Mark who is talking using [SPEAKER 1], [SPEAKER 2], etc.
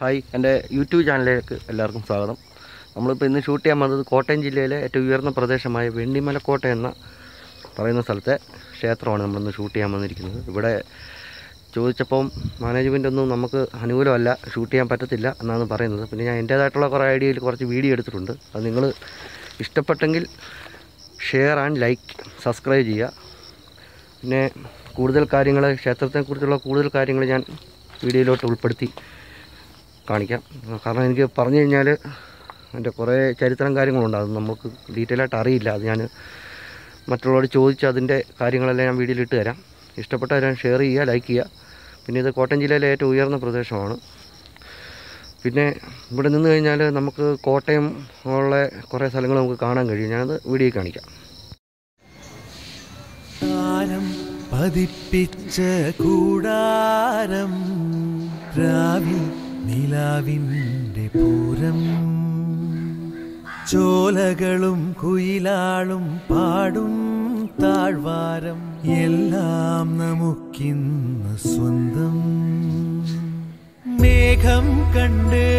[SPEAKER 1] hi എൻ്റെ YouTube ചാനലിലേക്ക് എല്ലാവർക്കും സ്വാഗതം നമ്മളിപ്പോൾ ഇന്ന് ഷൂട്ട് ചെയ്യാൻ വന്നത് കോട്ടയം ജില്ലയിലെ ഏറ്റവും ഉയർന്ന പ്രദേശമായ വെണ്ണിമലക്കോട്ട എന്ന പറയുന്ന സ്ഥലത്തെ ക്ഷേത്രമാണ് നമ്മളിന്ന് ഷൂട്ട് ചെയ്യാൻ വന്നിരിക്കുന്നത് ഇവിടെ ചോദിച്ചപ്പം മാനേജ്മെൻ്റ് ഒന്നും നമുക്ക് അനുകൂലമല്ല ഷൂട്ട് ചെയ്യാൻ പറ്റത്തില്ല എന്നാണ് പറയുന്നത് പിന്നെ ഞാൻ എൻ്റേതായിട്ടുള്ള കുറേ ഐഡിയയിൽ കുറച്ച് വീഡിയോ എടുത്തിട്ടുണ്ട് അത് നിങ്ങൾ ഇഷ്ടപ്പെട്ടെങ്കിൽ ഷെയർ ആൻഡ് ലൈക്ക് സബ്സ്ക്രൈബ് ചെയ്യുക പിന്നെ കൂടുതൽ കാര്യങ്ങൾ ക്ഷേത്രത്തെക്കുറിച്ചുള്ള കൂടുതൽ കാര്യങ്ങൾ ഞാൻ വീഡിയോയിലോട്ട് ഉൾപ്പെടുത്തി കാണിക്കാം കാരണം എനിക്ക് പറഞ്ഞു കഴിഞ്ഞാൽ എൻ്റെ കുറേ ചരിത്രം കാര്യങ്ങളുണ്ട് അത് നമുക്ക് ഡീറ്റെയിൽ ആയിട്ട് അറിയില്ല അത് ഞാൻ മറ്റുള്ളവരോട് ചോദിച്ച് അതിൻ്റെ കാര്യങ്ങളെല്ലാം ഞാൻ വീഡിയോയിൽ ഇട്ട് തരാം ഇഷ്ടപ്പെട്ടാൽ ഷെയർ ചെയ്യുക ലൈക്ക് ചെയ്യുക പിന്നെ ഇത് കോട്ടയം ജില്ലയിലെ ഏറ്റവും ഉയർന്ന പ്രദേശമാണ് പിന്നെ ഇവിടെ നിന്ന് കഴിഞ്ഞാൽ നമുക്ക് കോട്ടയം ഉള്ള കുറേ സ്ഥലങ്ങൾ നമുക്ക് കാണാൻ കഴിയും ഞാനത് വീഡിയോയിൽ കാണിക്കാം
[SPEAKER 2] താരം പതിപ്പിച്ച കൂടാരം രാവിൽ നിലാവിൻ്റെ പൂരം ചോലകളും കുയിലാളും പാടും താഴ്വാരം എല്ലാം നമുക്കിന്ന് സ്വന്തം മേഘം കണ്ട്